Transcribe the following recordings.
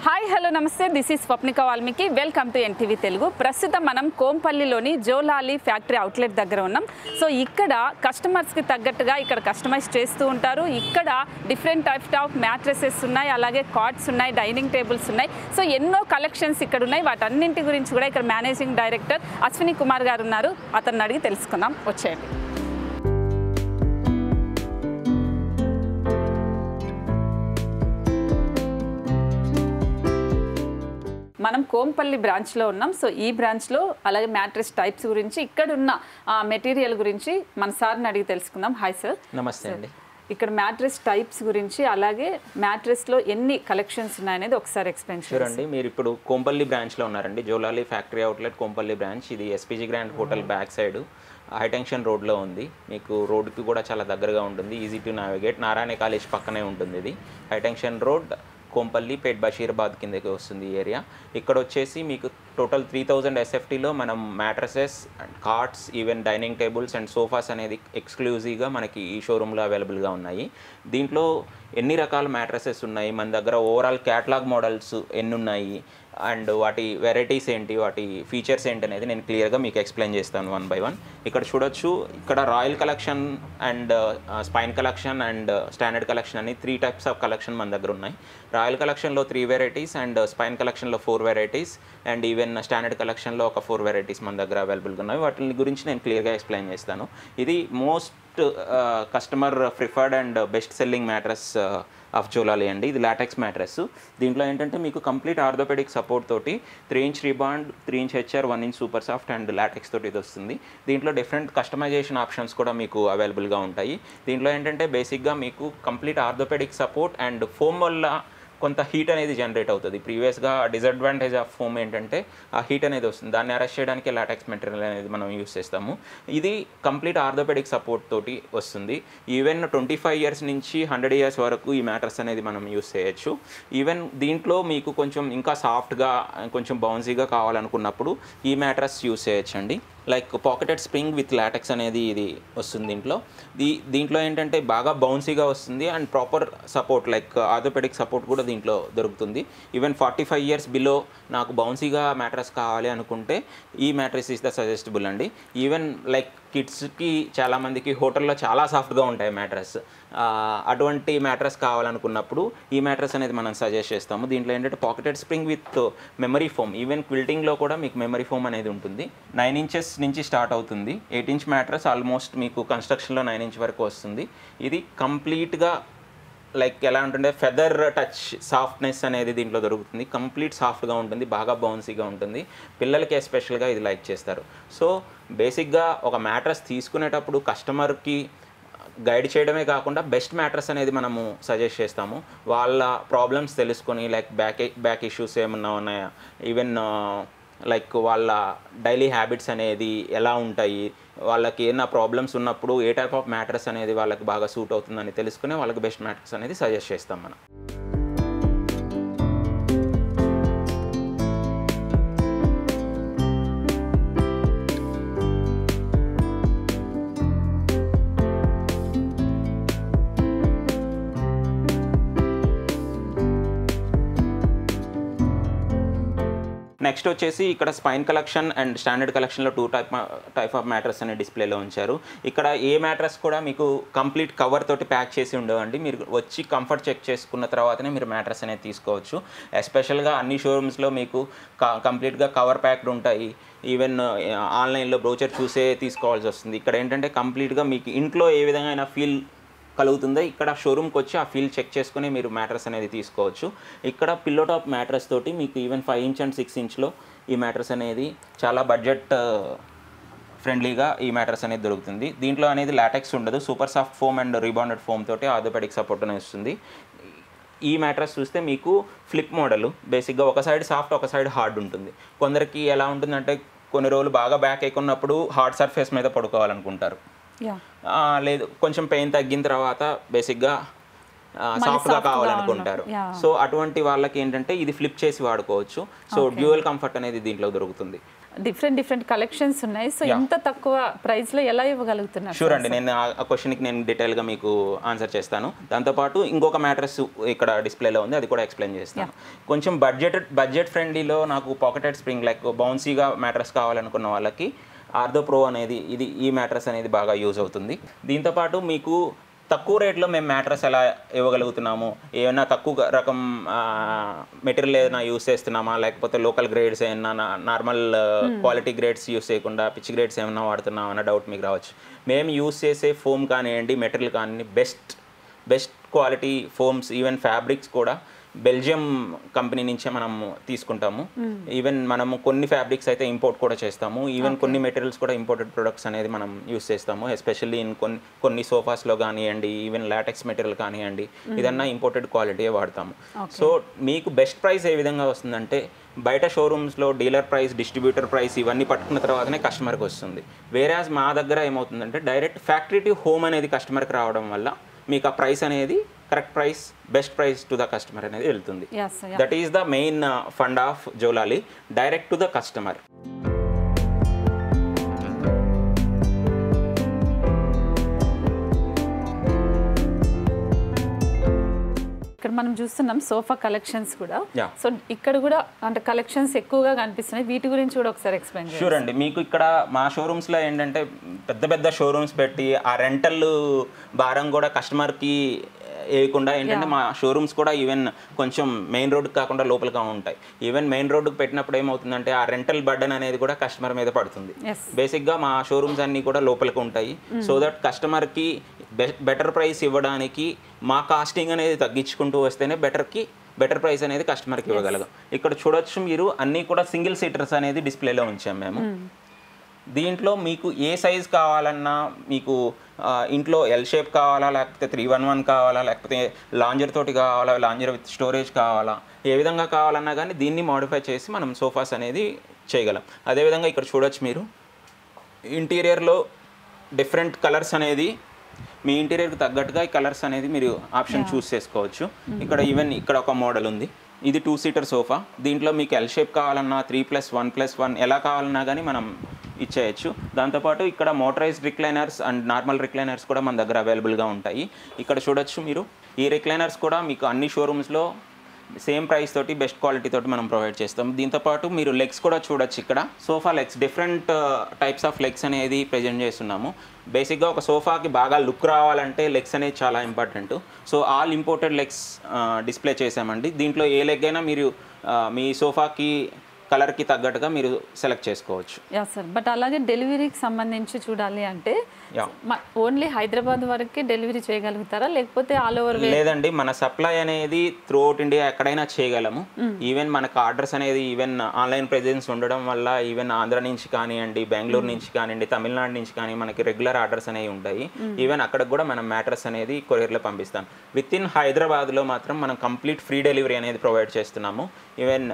Hi hello namaste this is Swapnika Valmiki welcome to NTV Telugu ప్రస్తుతం మనం కోంపల్లిలోని జోలాలి ఫ్యాక్టరీ అవుట్లెట్ దగ్గర ఉన్నాం సో ఇక్కడ కస్టమర్స్కి తగ్గట్టుగా ఇక్కడ కస్టమైజ్ చేస్తూ ఉంటారు ఇక్కడ డిఫరెంట్ టైప్స్ ఆఫ్ మ్యాట్రసెస్ ఉన్నాయి అలాగే కార్డ్స్ ఉన్నాయి డైనింగ్ టేబుల్స్ ఉన్నాయి సో ఎన్నో కలెక్షన్స్ ఇక్కడ ఉన్నాయి వాటన్నింటి గురించి కూడా ఇక్కడ మేనేజింగ్ డైరెక్టర్ అశ్విని కుమార్ గారు ఉన్నారు అతన్ని అడిగి తెలుసుకుందాం వచ్చేయండి మనం కోంపల్లి బ్రాంచ్లో ఉన్నాం సో ఈ బ్రాంచ్లో అలాగే మ్యాట్రెస్ టైప్స్ గురించి ఇక్కడ ఉన్న మెటీరియల్ గురించి మన సార్ని అడిగి తెలుసుకుందాం హాయ్ సార్ నమస్తే అండి ఇక్కడ మ్యాట్రెస్ టైప్స్ గురించి అలాగే మ్యాట్రెస్లో ఎన్ని కలెక్షన్స్ ఉన్నాయనేది ఒకసారి ఎక్స్ప్లెయిన్ చేయండి చూడండి మీరు ఇప్పుడు కోంపల్లి బ్రాంచ్లో ఉన్నారండి Jolali factory outlet Kompally branch ఇది SPG grand hotel back side high tension రోడ్లో ఉంది మీకు రోడ్కి కూడా చాలా దగ్గరగా ఉంటుంది easy to navigate Narayana college పక్కనే ఉంటుంది ఇది హైటెన్షన్ రోడ్ కోంపల్లి పేట్ బషీరాబాద్ కిందకి వస్తుంది ఈ ఏరియా ఇక్కడ వచ్చేసి మీకు టోటల్ త్రీ థౌజండ్ ఎస్ఎఫ్టీలో మనం mattresses and cots even dining tables and sofas అనేది ఎక్స్క్లూజివ్గా మనకి ఈ షోరూంలో అవైలబుల్గా ఉన్నాయి దీంట్లో ఎన్ని రకాల మ్యాట్రసెస్ ఉన్నాయి మన దగ్గర ఓవరాల్ క్యాటలాగ్ మోడల్స్ ఎన్ని ఉన్నాయి అండ్ వాటి వెరైటీస్ ఏంటి వాటి ఫీచర్స్ ఏంటి అనేది నేను క్లియర్గా మీకు ఎక్స్ప్లెయిన్ చేస్తాను వన్ బై వన్ ఇక్కడ చూడొచ్చు ఇక్కడ royal collection and spine collection and standard collection అని త్రీ టైప్స్ ఆఫ్ కలెక్షన్ మన దగ్గర ఉన్నాయి రాయల్ కలెక్షన్లో త్రీ వెరైటీస్ అండ్ స్పైన్ కలెక్షన్లో four varieties and even standard కలెక్షన్లో ఒక ఫోర్ వెరైటీస్ మన దగ్గర అవైలబుల్గా ఉన్నాయి వాటి గురించి నేను క్లియర్గా ఎక్స్ప్లెయిన్ చేస్తాను ఇది most customer preferred and best selling mattress of Jolali అండి ఇది లాటెక్స్ మ్యాట్రస్ దీంట్లో ఏంటంటే మీకు కంప్లీట్ ఆర్థోపెడిక్ సపోర్ట్ తోటి three inch rebond three inch HR one inch super soft and latex తోటి ఇది వస్తుంది దీంట్లో డిఫరెంట్ కస్టమైజేషన్ ఆప్షన్స్ కూడా మీకు అవైలబుల్గా ఉంటాయి దీంట్లో ఏంటంటే బేసిక్గా మీకు complete orthopaedic support and foam వల్ల కొంత హీట్ అనేది జనరేట్ అవుతుంది ప్రీవియస్గా డిసడ్వాంటేజ్ ఆఫ్ ఫోమ్ ఏంటంటే ఆ హీట్ అనేది వస్తుంది దాన్ని అరెస్ట్ చేయడానికి లాటెక్స్ మెటీరియల్ అనేది మనం యూస్ చేస్తాము ఇది కంప్లీట్ ఆర్థోపెడిక్ సపోర్ట్ తోటి వస్తుంది ఈవెన్ ట్వంటీ ఫైవ్ ఇయర్స్ నుంచి హండ్రెడ్ ఇయర్స్ వరకు ఈ మ్యాటర్స్ అనేది మనం యూస్ చేయొచ్చు ఈవెన్ దీంట్లో మీకు కొంచెం ఇంకా సాఫ్ట్గా కొంచెం బౌన్సీగా కావాలనుకున్నప్పుడు ఈ మ్యాట్రస్ యూస్ చేయొచ్చండి like pocketed spring with latex అనేది ఇది వస్తుంది దీంట్లో దీ దీంట్లో ఏంటంటే బాగా బౌన్సీగా వస్తుంది and proper support like orthopaedic support కూడా దీంట్లో దొరుకుతుంది even forty five years below నాకు బౌన్సీగా మ్యాట్రస్ కావాలి అనుకుంటే ఈ మ్యాట్రస్ ఇస్ ద సజెస్టబుల్ అండి ఈవెన్ లైక్ కిడ్స్కి చాలామందికి హోటల్లో చాలా సాఫ్ట్గా ఉంటాయి మ్యాట్రస్ అటువంటి మ్యాట్రస్ కావాలనుకున్నప్పుడు ఈ మ్యాట్రస్ అనేది మనం సజెస్ట్ చేస్తాము దీంట్లో ఏంటంటే pocketed spring with memory foam even క్విల్టింగ్లో కూడా మీకు మెమరీ ఫోమ్ అనేది ఉంటుంది నైన్ ఇంచెస్ నుంచి స్టార్ట్ అవుతుంది ఎయిట్ ఇంచ్ మ్యాట్రస్ ఆల్మోస్ట్ మీకు కన్స్ట్రక్షన్లో నైన్ ఇంచ్ వరకు వస్తుంది ఇది కంప్లీట్గా లైక్ ఎలా ఉంటుండే ఫెదర్ టచ్ సాఫ్ట్నెస్ అనేది దీంట్లో దొరుకుతుంది కంప్లీట్ సాఫ్ట్గా ఉంటుంది బాగా బౌన్సీగా ఉంటుంది పిల్లలకి ఎస్పెషల్గా ఇది లైక్ చేస్తారు సో బేసిక్గా ఒక మ్యాట్రస్ తీసుకునేటప్పుడు కస్టమర్కి గైడ్ చేయడమే కాకుండా బెస్ట్ మ్యాట్రస్ అనేది మనము సజెస్ట్ చేస్తాము వాళ్ళ ప్రాబ్లమ్స్ తెలుసుకొని లైక్ బ్యాక్ బ్యాక్ ఇష్యూస్ ఏమన్నా ఉన్నాయా ఈవెన్ లైక్ వాళ్ళ డైలీ హ్యాబిట్స్ అనేది ఎలా ఉంటాయి వాళ్ళకి ఏమైనా ప్రాబ్లమ్స్ ఉన్నప్పుడు ఏ టైప్ ఆఫ్ మ్యాట్రస్ అనేది వాళ్ళకి బాగా సూట్ అవుతుందని తెలుసుకుని వాళ్ళకి బెస్ట్ మ్యాట్రస్ అనేది సజెస్ట్ చేస్తాం మనం నెక్స్ట్ వచ్చేసి ఇక్కడ స్పైన్ కలెక్షన్ అండ్ స్టాండర్డ్ కలెక్షన్లో two type type of mattress అనే డిస్ప్లేలో ఉంచారు ఇక్కడ ఏ మ్యాట్రస్ కూడా మీకు కంప్లీట్ కవర్ తోటి ప్యాక్ చేసి ఉండవండి మీరు వచ్చి కంఫర్ట్ చెక్ చేసుకున్న తర్వాతనే మీరు మ్యాట్రస్ అనేది తీసుకోవచ్చు ఎస్పెషల్గా అన్ని షోరూమ్స్లో మీకు కంప్లీట్గా కవర్ ప్యాక్డ్ ఉంటాయి ఈవెన్ ఆన్లైన్లో బ్రోచర్ చూసే తీసుకోవాల్సి వస్తుంది ఇక్కడ ఏంటంటే కంప్లీట్గా మీకు ఇంట్లో ఏ విధంగా ఫీల్ కలుగుతుందో ఇక్కడ షోరూమ్కి వచ్చి ఆ ఫీల్ చెక్ చేసుకుని మీరు మ్యాట్రస్ అనేది తీసుకోవచ్చు ఇక్కడ పిల్లో టాప్ మ్యాట్రస్ తోటి మీకు even five inch and six ఇంచ్లో ఈ మ్యాట్రస్ అనేది చాలా బడ్జెట్ ఫ్రెండ్లీగా ఈ మ్యాట్రస్ అనేది దొరుకుతుంది దీంట్లో అనేది లాటెక్స్ ఉండదు super soft foam and rebonded foam తోటి ఆర్థోపెడిక్ సపోర్ట్ అనేది వస్తుంది ఈ మ్యాట్రస్ చూస్తే మీకు ఫ్లిప్ మోడల్ బేసిక్గా ఒక సైడ్ సాఫ్ట్ ఒక సైడ్ హార్డ్ ఉంటుంది కొందరికి ఎలా ఉంటుందంటే కొన్ని రోజులు బాగా బ్యాక్ ఎక్కున్నప్పుడు హార్డ్ సర్ఫేస్ మీద పడుకోవాలనుకుంటారు యా ఆ, లేదు కొంచెం పెయిన్ తగ్గిన తర్వాత బేసిక్గా సాఫ్ట్గా కావాలనుకుంటారు Yeah. సో అటువంటి వాళ్ళకి ఏంటంటే ఇది ఫ్లిప్ చేసి వాడుకోవచ్చు సో డ్యూయల్ కంఫర్ట్ అనేది దీంట్లో దొరుకుతుంది డిఫరెంట్ డిఫరెంట్ కలెక్షన్స్ ఉన్నాయి సో ఇంత తక్కువ ప్రైస్ లో ఎలా ఇవ్వగలుగుతున్నారు షూర్ అండి నేను ఆ- ఆ క్వశ్చన్కి నేను డీటెయిల్గా మీకు ఆన్సర్ చేస్తాను దాంతోపాటు ఇంకొక మ్యాట్రస్ ఇక్కడ డిస్ప్లేలో ఉంది అది కూడా ఎక్స్ప్లెయిన్ చేస్తాను కొంచెం బడ్జెట్ బడ్జెట్ ఫ్రెండ్లీలో నాకు పాకెటెడ్ స్ప్రింగ్ లైక్ బౌన్సీగా మ్యాట్రస్ కావాలనుకున్న వాళ్ళకి ఆర్థో ప్రో అనేది ఇది ఈ మ్యాట్రస్ అనేది బాగా యూజ్ అవుతుంది దీంతోపాటు మీకు తక్కువ రేట్లో మేము మ్యాట్రస్ ఎలా ఇవ్వగలుగుతున్నాము ఏమైనా తక్కువ రకం మెటీరియల్ ఏదైనా యూస్ చేస్తున్నామా లేకపోతే లోకల్ గ్రేడ్స్ ఏమైనా నార్మల్ క్వాలిటీ గ్రేడ్స్ యూస్ చేయకుండా పిచ్ గ్రేడ్స్ ఏమైనా వాడుతున్నామా అన్న డౌట్ మీకు రావచ్చు మేము యూస్ చేసే ఫోమ్ కానివ్వండి మెటీరియల్ కానివ్వండి best best quality foams even fabrics కూడా బెల్జియం కంపెనీ నుంచే మనం తీసుకుంటాము ఈవెన్ మనము కొన్ని ఫ్యాబ్రిక్స్ అయితే ఇంపోర్ట్ కూడా చేస్తాము ఈవెన్ కొన్ని మెటీరియల్స్ కూడా ఇంపోర్టెడ్ ప్రొడక్ట్స్ అనేది మనం యూస్ చేస్తాము ఎస్పెషల్లీ ఇన్ కొన్ని కొన్ని సోఫాస్లో కానివ్వండి ఈవెన్ లాటెక్స్ మెటీరియల్ కానివ్వండి ఇదన్నా ఇంపోర్టెడ్ క్వాలిటీయే వాడతాము సో మీకు బెస్ట్ ప్రైస్ ఏ విధంగా వస్తుందంటే బయట షోరూమ్స్లో డీలర్ ప్రైస్ డిస్ట్రిబ్యూటర్ ప్రైస్ ఇవన్నీ పట్టుకున్న తర్వాతనే కస్టమర్కి వస్తుంది వేరేస్ మా దగ్గర ఏమవుతుందంటే డైరెక్ట్ ఫ్యాక్టరీ టు హోమ్ అనేది కస్టమర్కి రావడం వల్ల మీకు ఆ ప్రైస్ అనేది correct price best price to the customer అనేది వెళ్తుంది yes that is the main fund of Jolali direct to the customer ఇక్కడ మనం చూస్తున్నాం సోఫా కలెక్షన్స్ కూడా Yeah. సో ఇక్కడ కూడా అంటే కలెక్షన్స్ ఎక్కువగా కనిపిస్తున్నాయి వీటి గురించి కూడా ఒకసారి ఎక్స్ప్లెయిన్ చేయండి షూర్ అండి మీకు ఇక్కడ మా షోరూమ్స్లో ఏంటంటే పెద్ద పెద్ద షోరూమ్స్ పెట్టి ఆ రెంటల్ భారం కూడా కస్టమర్కి వేయకుండా ఏంటంటే మా షోరూమ్స్ కూడా ఈవెన్ కొంచెం మెయిన్ రోడ్కి కాకుండా లోపలిగా ఉంటాయి ఈవెన్ మెయిన్ రోడ్డుకి పెట్టినప్పుడు ఏమవుతుందంటే ఆ రెంటల్ బర్డన్ అనేది కూడా కస్టమర్ మీద పడుతుంది ఎస్ బేసిక్గా మా షోరూమ్స్ అన్నీ కూడా లోపలికి ఉంటాయి సో దట్ కస్టమర్కి బెటర్ ప్రైస్ ఇవ్వడానికి మా కాస్టింగ్ అనేది తగ్గించుకుంటూ వస్తేనే బెటర్కి బెటర్ ప్రైస్ అనేది కస్టమర్కి ఇవ్వగలం ఇక్కడ చూడొచ్చు మీరు అన్నీ కూడా సింగిల్ సీటర్స్ అనేది డిస్ప్లేలో ఉంచాం మేము దీంట్లో మీకు ఏ సైజ్ కావాలన్నా మీకు ఆ, ఇంట్లో ఎల్ షేప్ కావాలా లేకపోతే త్రీ వన్ వన్ కావాలా లేకపోతే లాంజర్ తోటి కావాలా లాంజర్ విత్ స్టోరేజ్ కావాలా ఏ విధంగా కావాలన్నా కానీ దీన్ని మాడిఫై చేసి మనం సోఫాస్ అనేది చేయగలం అదేవిధంగా ఇక్కడ చూడొచ్చు మీరు ఇంటీరియర్లో డిఫరెంట్ కలర్స్ అనేది మీ ఇంటీరియర్కి తగ్గట్టుగా ఈ కలర్స్ అనేది మీరు ఆప్షన్ చూస్ చేసుకోవచ్చు ఇక్కడ ఈవెన్ ఇక్కడ ఒక మోడల్ ఉంది ఇది టూ సీటర్ సోఫా దీంట్లో మీకు ఎల్ షేప్ కావాలన్నా three plus one plus one ఎలా కావాలన్నా కానీ మనం ఇచ్చేయచ్చు దాంతోపాటు ఇక్కడ motorised recliners and normal recliners కూడా మన దగ్గర అవైలబుల్గా ఉంటాయి ఇక్కడ చూడొచ్చు మీరు ఈ రిక్లైనర్స్ కూడా మీకు అన్ని షోరూమ్స్లో సేమ్ ప్రైస్ తోటి బెస్ట్ క్వాలిటీ తోటి మనం ప్రొవైడ్ చేస్తాం దీంతో పాటు మీరు లెగ్స్ కూడా చూడొచ్చు ఇక్కడ sofa legs different types of legs అనేది ప్రజెంట్ చేస్తున్నాము బేసిక్గా ఒక సోఫాకి బాగా లుక్ రావాలంటే లెగ్స్ అనేది చాలా important so all imported legs display చేసామండి దీంట్లో ఏ లెగ్ అయినా మీరు ఆ, మీ సోఫాకి కలర్కి తగ్గట్టుగా మీరు సెలెక్ట్ చేసుకోవచ్చు యా సార్ బట్ అలాగే డెలివరీకి సంబంధించి చూడాలి అంటే Yeah. ఓన్లీ హైదరాబాద్ వరకే డెలివరీ చేయగలుగుతారా లేకపోతే ఆల్ ఓవర్ లేదండి మన సప్లై అనేది త్రూ అవుట్ ఇండియా ఎక్కడైనా చేయగలము ఈవెన్ మనకు ఆర్డర్స్ అనేది ఈవెన్ ఆన్లైన్ ప్రెజెన్స్ ఉండడం వల్ల ఈవెన్ ఆంధ్ర నుంచి కానివ్వండి బెంగళూరు నుంచి కానివ్వండి తమిళనాడు నుంచి కానీ మనకి రెగ్యులర్ ఆర్డర్స్ అనేవి ఉంటాయి ఈవెన్ అక్కడికి కూడా మనం మ్యాట్రస్ అనేది కొరియర్లో పంపిస్తాం విత్ ఇన్ హైదరాబాద్లో మాత్రం మనం కంప్లీట్ ఫ్రీ డెలివరీ అనేది ప్రొవైడ్ చేస్తున్నాము ఈవెన్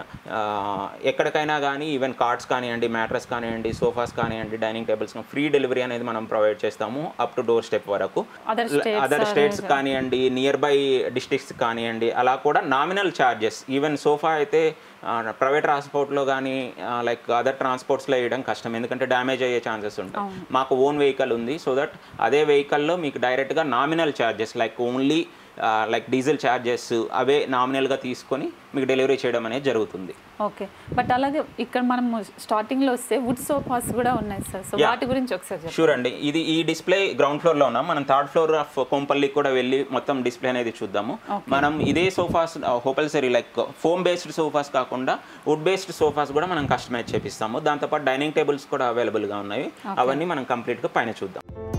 ఎక్కడికైనా కానీ ఈవెన్ కార్డ్స్ కానివ్వండి మ్యాట్రస్ కానివ్వండి సోఫాస్ కానివ్వండి డైనింగ్ టేబుల్స్ ఫ్రీ డెలివరీ అనేది మనం ప్రొవైడ్ చేస్తాము అప్ టు డోర్ స్టెప్ వరకు Other states other are states కానివ్వండి నియర్ బై డిస్ట్రిక్ట్స్ కానివ్వండి అలా కూడా నామినల్ ఛార్జెస్ ఈవెన్ సోఫా అయితే ప్రైవేట్ ట్రాన్స్పోర్ట్లో కానీ లైక్ అదర్ ట్రాన్స్పోర్ట్స్లో వేయడం కష్టం ఎందుకంటే డ్యామేజ్ అయ్యే ఛాన్సెస్ ఉంటాయి మాకు ఓన్ వెహికల్ ఉంది సో దట్ అదే వెహికల్లో మీకు డైరెక్ట్గా nominal charges like only like diesel charges అవే నామినల్గా తీసుకొని మీకు డెలివరీ చేయడం అనేది జరుగుతుంది ఓకే బట్ అలాగే ఇక్కడ మనం స్టార్టింగ్ లో వస్తే వుడ్ సోఫాస్ కూడా ఉన్నాయి సార్ సో Yeah. వాటి గురించి ఒకసారి చెప్పండి షూర్ అండి ఇది ఈ డిస్ప్లే గ్రౌండ్ ఫ్లోర్ లో ఉన్నాం మనం థర్డ్ ఫ్లోర్ ఆఫ్ కోంపల్లి కూడా వెళ్ళి మొత్తం డిస్ప్లే అనేది చూద్దాము మనం ఇదే sofas upholstery like foam based sofas కాకుండా వుడ్ బేస్డ్ సోఫాస్ కూడా మనం కస్టమైజ్ చేపిస్తాము దాంతోపాటు డైనింగ్ టేబుల్స్ కూడా అవైలబుల్ గా ఉన్నాయి అవన్నీ మనం కంప్లీట్ గా పైన చూద్దాం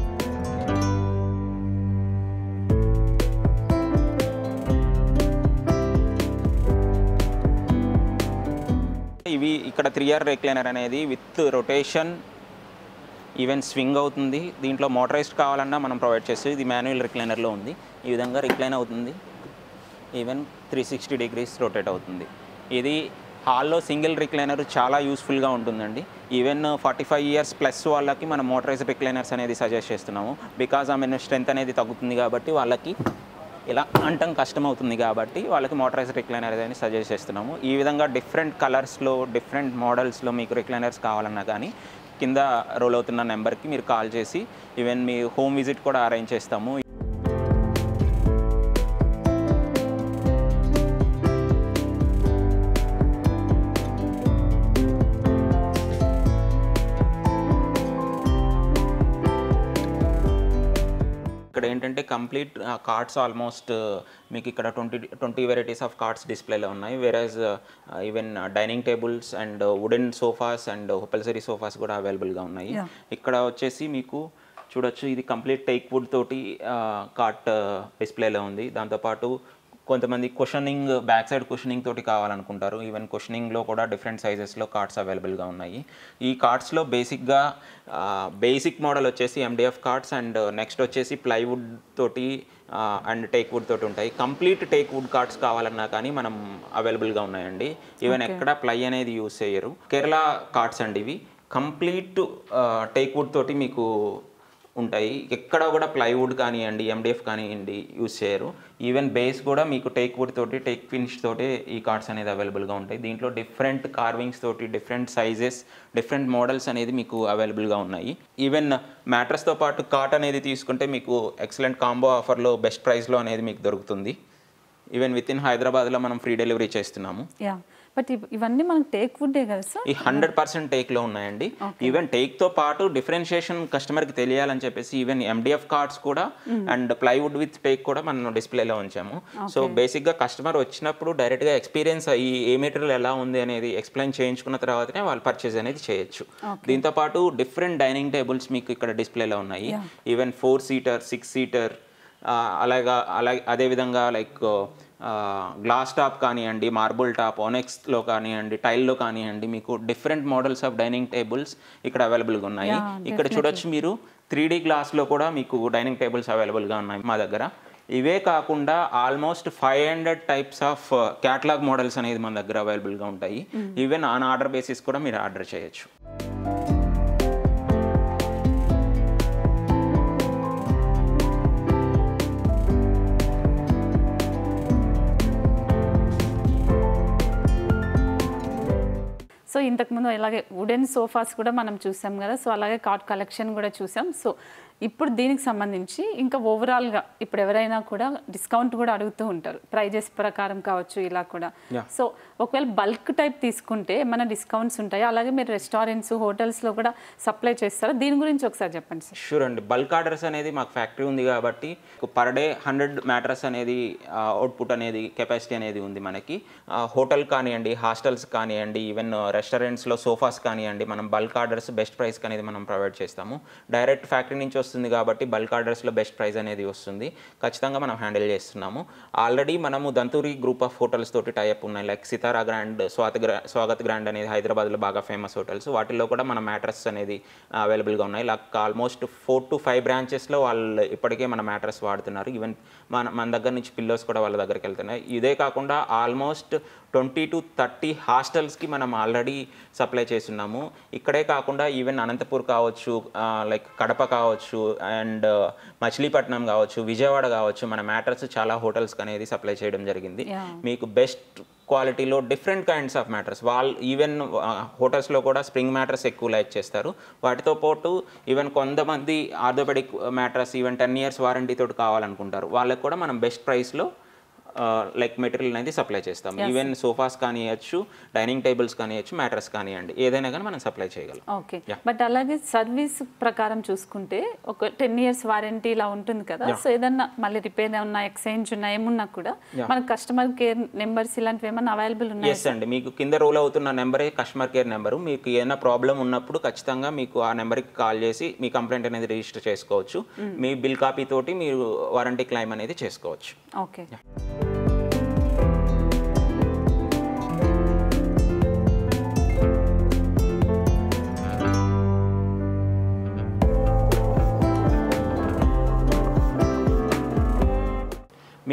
ఇవి ఇక్కడ త్రీ ఇయర్ రెక్లైనర్ అనేది విత్ రొటేషన్ ఈవెన్ స్వింగ్ అవుతుంది దీంట్లో మోటరైజ్డ్ కావాలన్నా మనం ప్రొవైడ్ చేస్తే ఇది మాన్యువల్ రిక్లైనర్లో ఉంది ఈ విధంగా రిక్లైన్ అవుతుంది even three sixty degrees rotate అవుతుంది ఇది హాల్లో సింగిల్ రిక్లైనర్ చాలా యూస్ఫుల్గా ఉంటుందండి even forty five years plus వాళ్ళకి మనం మోటరైజ్ రిక్లైనర్స్ అనేది సజెస్ట్ చేస్తున్నాము బికాజ్ ఆమె స్ట్రెంత్ అనేది తగ్గుతుంది కాబట్టి వాళ్ళకి ఇలా అంటం కష్టం అవుతుంది కాబట్టి వాళ్ళకి మోటరైజ్ రిక్లైనర్ అని సజెస్ట్ చేస్తున్నాము ఈ విధంగా డిఫరెంట్ కలర్స్లో డిఫరెంట్ మోడల్స్లో మీకు రిక్లైనర్స్ కావాలన్నా కానీ కింద రోల్ అవుతున్న నెంబర్కి మీరు కాల్ చేసి ఈవెన్ మీ హోమ్ విజిట్ కూడా అరేంజ్ చేస్తాము ఇక్కడ ఏంటంటే కంప్లీట్ కార్డ్స్ ఆల్మోస్ట్ మీకు ఇక్కడ twenty twenty varieties of cots డిస్ప్లేలో ఉన్నాయి వేరేజ్ even dining tables and wooden sofas and upholstery sofas కూడా అవైలబుల్గా ఉన్నాయి Yeah. ఇక్కడ వచ్చేసి మీకు చూడొచ్చు ఇది కంప్లీట్ టేక్ వుడ్ తోటి కార్ట్ డిస్ప్లేలో ఉంది దాంతోపాటు కొంతమంది క్వశ్చనింగ్ బ్యాక్ సైడ్ క్వశ్చనింగ్ తోటి కావాలనుకుంటారు ఈవెన్ క్వశ్చనింగ్లో కూడా డిఫరెంట్ సైజెస్లో కార్డ్స్ అవైలబుల్గా ఉన్నాయి ఈ కార్డ్స్లో బేసిక్గా బేసిక్ మోడల్ వచ్చేసి ఎండిఎఫ్ కార్డ్స్ అండ్ నెక్స్ట్ వచ్చేసి ప్లైవుడ్ తోటి అండ్ టేక్ వుడ్ తోటి ఉంటాయి కంప్లీట్ టేక్ వుడ్ కార్డ్స్ కావాలన్నా కానీ మనం అవైలబుల్గా ఉన్నాయండి ఈవెన్ ఎక్కడ ప్లై అనేది యూస్ చేయరు కేరళ కార్డ్స్ అండి ఇవి కంప్లీట్ టేక్ వుడ్ తోటి మీకు ఉంటాయి ఎక్కడ కూడా ప్లైవుడ్ కానివ్వండి ఎండిఎఫ్ కానివ్వండి యూస్ చేయరు ఈవెన్ బేస్ కూడా మీకు టేక్ వుడ్ తోటి టేక్ ఫినిష్ తోటి ఈ కార్డ్స్ అనేది అవైలబుల్గా ఉంటాయి దీంట్లో డిఫరెంట్ కార్వింగ్స్ తోటి డిఫరెంట్ సైజెస్ డిఫరెంట్ మోడల్స్ అనేది మీకు అవైలబుల్గా ఉన్నాయి ఈవెన్ మ్యాట్రస్తో పాటు కార్ట్ అనేది తీసుకుంటే మీకు ఎక్సలెంట్ కాంబో ఆఫర్లో బెస్ట్ ప్రైస్లో అనేది మీకు దొరుకుతుంది ఈవెన్ విత్ ఇన్ హైదరాబాద్లో మనం ఫ్రీ డెలివరీ చేస్తున్నాము యా బట్ ఇవన్నీ మనకు టేక్ వుడ్డే కదా సార్ ఈ హండ్రెడ్ పర్సెంట్ టేక్లో ఉన్నాయండి ఈవెన్ టేక్తో పాటు డిఫరెన్షియేషన్ కస్టమర్కి తెలియాలని చెప్పేసి ఈవెన్ ఎండిఎఫ్ కార్డ్స్ కూడా అండ్ ప్లైవుడ్ విత్ టేక్ కూడా మనం డిస్ప్లేలో ఉంచాము సో బేసిక్గా కస్టమర్ వచ్చినప్పుడు డైరెక్ట్గా ఎక్స్పీరియన్స్ అయ్యి ఏ మెటీరియల్ ఎలా ఉంది అనేది ఎక్స్ప్లెయిన్ చేయించుకున్న తర్వాతనే వాళ్ళు పర్చేజ్ అనేది చేయొచ్చు దీంతో పాటు డిఫరెంట్ డైనింగ్ టేబుల్స్ మీకు ఇక్కడ డిస్ప్లేలో ఉన్నాయి even four seater six seater అలాగా అలాగే అదేవిధంగా లైక్ గ్లాస్ టాప్ కానివ్వండి మార్బుల్ టాప్ ఓనెక్స్లో కానివ్వండి టైల్లో కానివ్వండి మీకు different models of dining tables ఇక్కడ అవైలబుల్గా ఉన్నాయి Yeah, ఇక్కడ చూడొచ్చు మీరు త్రీ డీ గ్లాస్లో కూడా మీకు డైనింగ్ టేబుల్స్ అవైలబుల్గా ఉన్నాయి మా దగ్గర ఇవే కాకుండా almost five hundred types of catalogue models అనేది మన దగ్గర అవైలబుల్గా ఉంటాయి ఈవెన్ ఆన్ ఆర్డర్ బేసిస్ కూడా మీరు ఆర్డర్ చేయొచ్చు సో ఇంతకుముందు అలాగే వుడెన్ సోఫాస్ కూడా మనం చూసాం కదా సో అలాగే కార్డ్ కలెక్షన్ కూడా చూసాం సో ఇప్పుడు దీనికి సంబంధించి ఇంకా ఓవరాల్గా ఇప్పుడు ఎవరైనా కూడా డిస్కౌంట్ కూడా అడుగుతూ ఉంటారు ప్రైజెస్ ప్రకారం కావచ్చు ఇలా కూడా Yeah. సో ఒకవేళ బల్క్ టైప్ తీసుకుంటే మన డిస్కౌంట్స్ ఉంటాయి అలాగే మీరు రెస్టారెంట్స్ హోటల్స్లో కూడా సప్లై చేస్తారా దీని గురించి ఒకసారి చెప్పండి సార్ షూర్ అండి బల్క్ ఆర్డర్స్ అనేది మాకు ఫ్యాక్టరీ ఉంది కాబట్టి పర్ డే హండ్రెడ్ మ్యాట్రస్ అనేది అవుట్పుట్ అనేది కెపాసిటీ అనేది ఉంది మనకి హోటల్ కానివ్వండి హాస్టల్స్ కానివ్వండి ఈవెన్ రెస్టారెంట్స్లో సోఫాస్ కానివ్వండి మనం బల్క్ ఆర్డర్స్ బెస్ట్ ప్రైస్ అనేది మనం ప్రొవైడ్ చేస్తాము డైరెక్ట్ ఫ్యాక్టరీ నుంచి వస్తుంది కాబట్టి బల్క్ ఆర్డర్స్లో బెస్ట్ ప్రైస్ అనేది వస్తుంది ఖచ్చితంగా మనం హ్యాండిల్ చేస్తున్నాము ఆల్రెడీ మనము దంతూరి గ్రూప్ ఆఫ్ హోటల్స్ తోటి టైప్ ఉన్నాయి లైక్ సితారా గ్రాండ్ స్వాతి గ్రా స్వాగత్ గ్రాండ్ అనేది హైదరాబాద్లో బాగా ఫేమస్ హోటల్స్ వాటిల్లో కూడా మన మ్యాట్రస్ అనేది అవైలబుల్గా ఉన్నాయి like almost four to five బ్రాంచెస్లో వాళ్ళు ఇప్పటికే మన మ్యాట్రస్ వాడుతున్నారు ఈవెన్ మన మన దగ్గర నుంచి పిల్లోస్ కూడా వాళ్ళ దగ్గరికి వెళ్తున్నాయి ఇదే కాకుండా ఆల్మోస్ట్ ట్వంటీ టు థర్టీ హాస్టల్స్కి మనం ఆల్రెడీ సప్లై చేస్తున్నాము ఇక్కడే కాకుండా ఈవెన్ అనంతపూర్ కావచ్చు లైక్ కడప కావచ్చు అండ్ మచిలీపట్నం కావచ్చు విజయవాడ కావచ్చు మన మ్యాటర్స్ చాలా హోటల్స్కి అనేది సప్లై చేయడం జరిగింది Yeah. మీకు బెస్ట్ క్వాలిటీలో డిఫరెంట్ కైండ్స్ ఆఫ్ మ్యాటర్స్ వాళ్ళు ఈవెన్ హోటల్స్లో కూడా స్ప్రింగ్ మ్యాటర్స్ ఎక్కువ లైక్ చేస్తారు వాటితో పాటు ఈవెన్ కొంతమంది orthopaedic mattress even ten years warranty తోటి కావాలనుకుంటారు వాళ్ళకి కూడా మనం బెస్ట్ ప్రైస్లో లైక్ మెటీరియల్ అనేది సప్లై చేస్తాం ఈవెన్ సోఫాస్ కానివ్వచ్చు డైనింగ్ టేబుల్స్ కానివ్వచ్చు మ్యాటర్స్ కానివ్వండి ఏదైనా కానీ మనం సప్లై చేయగలం ఓకే బట్ అలాగే సర్వీస్ ప్రకారం చూసుకుంటే ఒక టెన్ ఇయర్స్ వారంటీ ఇలా ఉంటుంది కదా సో ఏదన్నా మళ్ళీ రిపేర్ ఉన్నా ఎక్స్చేంజ్ ఉన్నా ఏమున్నా కూడా మన కస్టమర్ కేర్ నెంబర్స్ ఇలాంటివి ఏమన్నా అవైలబుల్ ఉన్నాయి ఎస్ అండి మీకు కింద రోల్ అవుతున్న నెంబరే కస్టమర్ కేర్ నెంబరు మీకు ఏదైనా ప్రాబ్లం ఉన్నప్పుడు ఖచ్చితంగా మీకు ఆ నెంబర్కి కాల్ చేసి మీ కంప్లైంట్ అనేది రిజిస్టర్ చేసుకోవచ్చు మీ బిల్ కాపీ తోటి మీరు వారంటీ క్లైమ్ అనేది చేసుకోవచ్చు ఓకే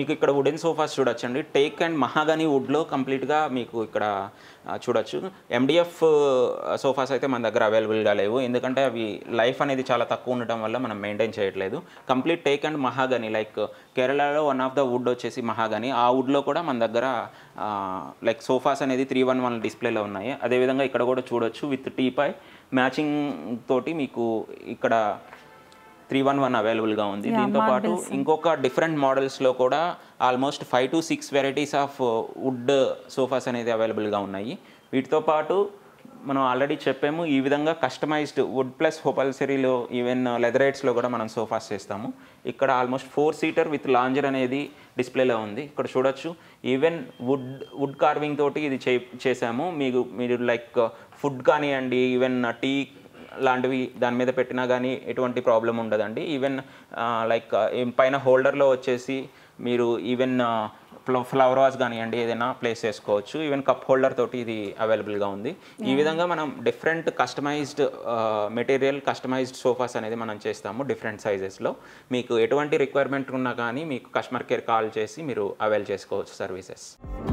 మీకు ఇక్కడ వుడెన్ సోఫాస్ చూడొచ్చండి టేక్ అండ్ మహాగని వుడ్లో కంప్లీట్గా మీకు ఇక్కడ ఆ, చూడొచ్చు ఎండిఎఫ్ సోఫాస్ అయితే మన దగ్గర అవైలబుల్గా లేవు ఎందుకంటే అవి లైఫ్ అనేది చాలా తక్కువ ఉండటం వల్ల మనం మెయింటైన్ చేయట్లేదు complete teak and mahogany like కేరళలో వన్ ఆఫ్ ద వుడ్ వచ్చేసి మహాగని ఆ వుడ్లో కూడా మన దగ్గర లైక్ సోఫాస్ అనేది త్రీ వన్ వన్ డిస్ప్లేలో ఉన్నాయి అదేవిధంగా ఇక్కడ కూడా చూడొచ్చు విత్ టీపై మ్యాచింగ్ తోటి మీకు ఇక్కడ త్రీ వన్ వన్ అవైలబుల్గా ఉంది దీంతో పాటు ఇంకొక డిఫరెంట్ మోడల్స్లో కూడా almost five to six varieties of wood sofas అనేది అవైలబుల్గా ఉన్నాయి వీటితో పాటు మనం ఆల్రెడీ చెప్పాము ఈ విధంగా కస్టమైజ్డ్ వుడ్ ప్లస్ హోపల్సరీలో ఈవెన్ లెదరైట్స్లో కూడా మనం సోఫాస్ చేస్తాము ఇక్కడ almost four seater with lounger అనేది డిస్ప్లేలో ఉంది ఇక్కడ చూడొచ్చు ఈవెన్ వుడ్ వుడ్ కార్వింగ్ తోటి ఇది చే చేసాము మీకు మీరు లైక్ ఫుడ్ కానివ్వండి ఈవెన్ టీ లాంటివి దాని మీద పెట్టినా కానీ ఎటువంటి ప్రాబ్లం ఉండదండి ఈవెన్ లైక్ పైన హోల్డర్లో వచ్చేసి మీరు ఈవెన్ ఫ్లవర్ వాజ్ కానివ్వండి ఏదైనా ప్లేస్ చేసుకోవచ్చు ఈవెన్ కప్ హోల్డర్ తోటి ఇది అవైలబుల్గా ఉంది ఈ విధంగా మనం different customised material customised sofas అనేది మనం చేస్తాము డిఫరెంట్ సైజెస్లో మీకు ఎటువంటి రిక్వైర్మెంట్ ఉన్నా కానీ మీకు కస్టమర్ కేర్ కాల్ చేసి మీరు అవైల్ చేసుకోవచ్చు సర్వీసెస్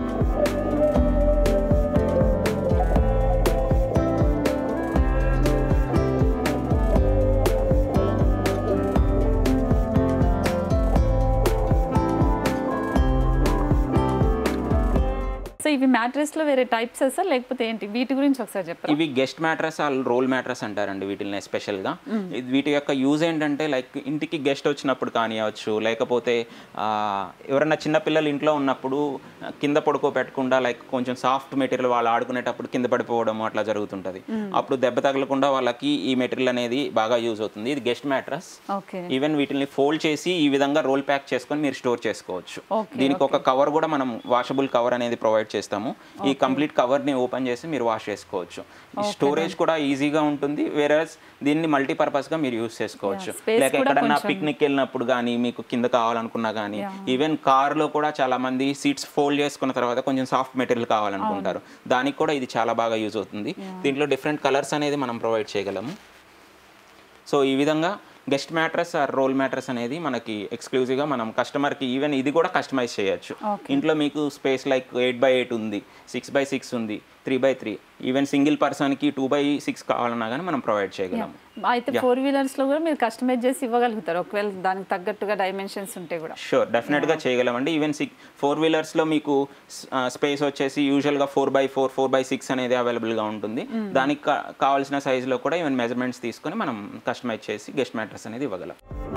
సో ఇవి మ్యాట్రెస్ లో వేరే టైప్స్ సార్ లేకపోతే ఏంటి వీటి గురించి ఒకసారి చెప్పరా ఇవి guest mattress all roll mattress అంటారండి వీటిని ఎస్పెషల్గా ఇది వీటి యొక్క యూజ్ ఏంటంటే లైక్ ఇంటికి గెస్ట్ వచ్చినప్పుడు కానివ్వచ్చు లేకపోతే ఆ, ఎవరైనా చిన్న పిల్లలు ఇంట్లో ఉన్నప్పుడు కింద పడుకోబెట్టకుండా లైక్ కొంచెం సాఫ్ట్ మెటీరియల్ వాళ్ళు ఆడుకునేటప్పుడు కింద పడిపోవడం అట్లా జరుగుతుంటుంది అప్పుడు దెబ్బ తగలకుండా వాళ్ళకి ఈ మెటీరియల్ అనేది బాగా యూజ్ అవుతుంది ఇది గెస్ట్ మ్యాట్రస్ ఓకే ఈవెన్ వీటిని ఫోల్డ్ చేసి ఈ విధంగా రోల్ ప్యాక్ చేసుకొని మీరు స్టోర్ చేసుకోవచ్చు Okay, దీనికి ఒక కవర్ కూడా మనం వాషబుల్ కవర్ అనేది ప్రొవైడ్ చేస్తాము ఈ కంప్లీట్ కవర్ ని ఓపెన్ చేసి మీరు వాష్ చేసుకోవచ్చు ఈ స్టోరేజ్ కూడా ఈజీగా ఉంటుంది వేరే దీన్ని మల్టీపర్పస్ గా మీరు యూస్ చేసుకోవచ్చు Yeah, space లేక కూడా ఎక్కడన్నా కొంచెం- పిక్నిక్ వెళ్ళినప్పుడు కానీ మీకు కింద కావాలనుకున్నా కానీ ఈవెన్ కార్ లో కూడా చాలా మంది సీట్స్ ఫోల్డ్ చేసుకున్న తర్వాత కొంచెం సాఫ్ట్ మెటీరియల్ కావాలనుకుంటారు దానికి కూడా ఇది చాలా బాగా యూజ్ అవుతుంది దీంట్లో డిఫరెంట్ కలర్స్ అనేది మనం ప్రొవైడ్ చేయగలము సో ఈ విధంగా guest mattress or roll mattress అనేది మనకి ఎక్స్క్లూజివ్గా మనం కస్టమర్కి ఈవెన్ ఇది కూడా కస్టమైజ్ చేయొచ్చు ఇంట్లో మీకు space like eight by eight ఉంది సిక్స్ బై సిక్స్ ఉంది three by three even single పర్సన్కి టూ బై సిక్స్ కావాలన్నా కానీ మనం ప్రొవైడ్ చేయగలం అయితే ఫోర్ వీలర్స్ లో కూడా మీరు కస్టమైజ్ చేసి ఇవ్వగలుగుతారు ఒకవేళ దానికి తగ్గట్టుగా డైమెన్షన్స్ ఉంటే కూడా షూర్ డెఫినెట్గా చేయగలమండి ఈవెన్ సిక్ ఫోర్ వీలర్స్లో మీకు స్పేస్ వచ్చేసి యూజువల్గా four by four four by six అనేది అవైలబుల్గా ఉంటుంది దానికి కా- కావాల్సిన సైజులో కూడా ఈవెన్ మెజర్మెంట్స్ తీసుకొని మనం కస్టమైజ్ చేసి గెస్ట్ మ్యాట్రస్ అనేది ఇవ్వగలం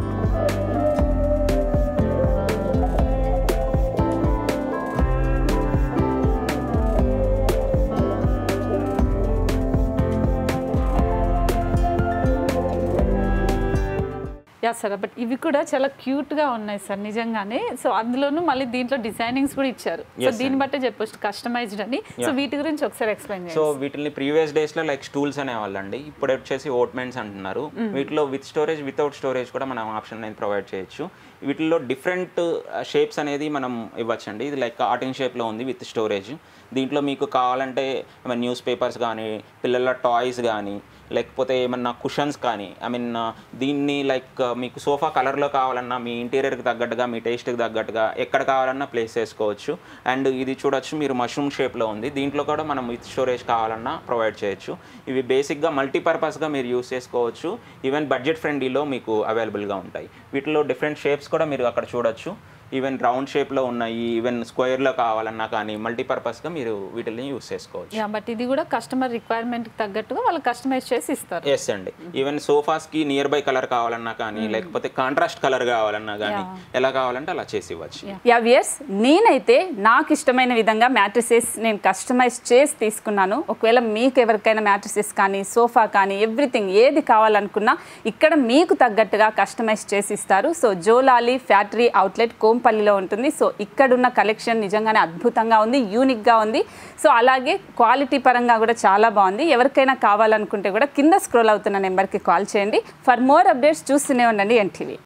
యా సార్ బట్ ఇవి కూడా చాలా క్యూట్ గా ఉన్నాయి సార్ నిజంగానే సో అందులోనూ మళ్ళీ దీంట్లో డిజైనింగ్స్ కూడా ఇచ్చారు సో దీన్ని బట్టే చెప్పొచ్చు కస్టమైజ్డ్ అని సో వీటి గురించి ఒకసారి ఎక్స్ప్లెయిన్ సో చేయండి వీటిని ప్రీవియస్ డేస్ లో లైక్ స్టూల్స్ అనేవాళ్ళండి ఇప్పుడు వచ్చేసి ఓట్మెంట్స్ అంటున్నారు వీటిలో విత్ స్టోరేజ్ వితౌట్ స్టోరేజ్ కూడా మనం ఆప్షన్ అనేది ప్రొవైడ్ చేయొచ్చు వీటిల్లో డిఫరెంట్ షేప్స్ అనేది మనం ఇవ్వచ్చండి ఇది లైక్ కార్టింగ్ షేప్లో ఉంది విత్ స్టోరేజ్ దీంట్లో మీకు కావాలంటే న్యూస్ పేపర్స్ కానీ పిల్లల టాయ్స్ కానీ లేకపోతే ఏమన్నా కుషన్స్ కానీ ఐ మీన్ దీన్ని లైక్ మీకు సోఫా కలర్లో కావాలన్నా మీ ఇంటీరియర్కి తగ్గట్టుగా మీ టేస్ట్కి తగ్గట్టుగా ఎక్కడ కావాలన్నా ప్లేస్ చేసుకోవచ్చు అండ్ ఇది చూడొచ్చు మీరు మష్రూమ్ షేప్లో ఉంది దీంట్లో కూడా మనం విత్ స్టోరేజ్ కావాలన్నా ప్రొవైడ్ చేయొచ్చు ఇవి బేసిక్గా మల్టీపర్పస్గా మీరు యూస్ చేసుకోవచ్చు ఈవెన్ బడ్జెట్ ఫ్రెండ్లీలో మీకు అవైలబుల్గా ఉంటాయి వీటిలో డిఫరెంట్ షేప్స్ కూడా మీరు అక్కడ చూడొచ్చు ఈవెన్ రౌండ్ షేప్లో ఉన్నాయి ఈవెన్ స్క్వేర్లో కావాలన్నా కానీ మల్టీపర్పస్గా మీరు వీటిని యూస్ చేసుకోవచ్చు యా బట్ ఇది కూడా కస్టమర్ రిక్వైర్మెంట్ తగ్గట్టుగా వాళ్ళు కస్టమైజ్ చేసి ఇస్తారు ఎస్ అండి ఈవెన్ సోఫాస్కి నియర్ బై కలర్ కావాలన్నా కానీ లేకపోతే కాంట్రాస్ట్ కలర్ కావాలన్నా కానీ ఎలా కావాలంటే అలా చేసి ఇవ్వచ్చు యా వియర్స్ నేనైతే నాకు ఇష్టమైన విధంగా మ్యాట్రిసెస్ నేను కస్టమైజ్ చేసి తీసుకున్నాను ఒకవేళ మీకు ఎవరికైనా మ్యాట్రిసెస్ కానీ సోఫా కానీ ఎవ్రీథింగ్ ఏది కావాలనుకున్నా ఇక్కడ మీకు తగ్గట్టుగా కస్టమైజ్ చేసి ఇస్తారు సో జోలాలి ఫ్యాక్టరీ అవుట్లెట్ కోంపల్లిలో ఉంటుంది సో ఇక్కడున్న కలెక్షన్ నిజంగానే అద్భుతంగా ఉంది యూనిక్గా ఉంది సో అలాగే క్వాలిటీ పరంగా కూడా చాలా బాగుంది ఎవరికైనా కావాలనుకుంటే కూడా కింద స్క్రోల్ అవుతున్న నెంబర్కి కాల్ చేయండి ఫర్ మోర్ అప్డేట్స్ చూస్తూనే ఉండండి ఎన్టీవీ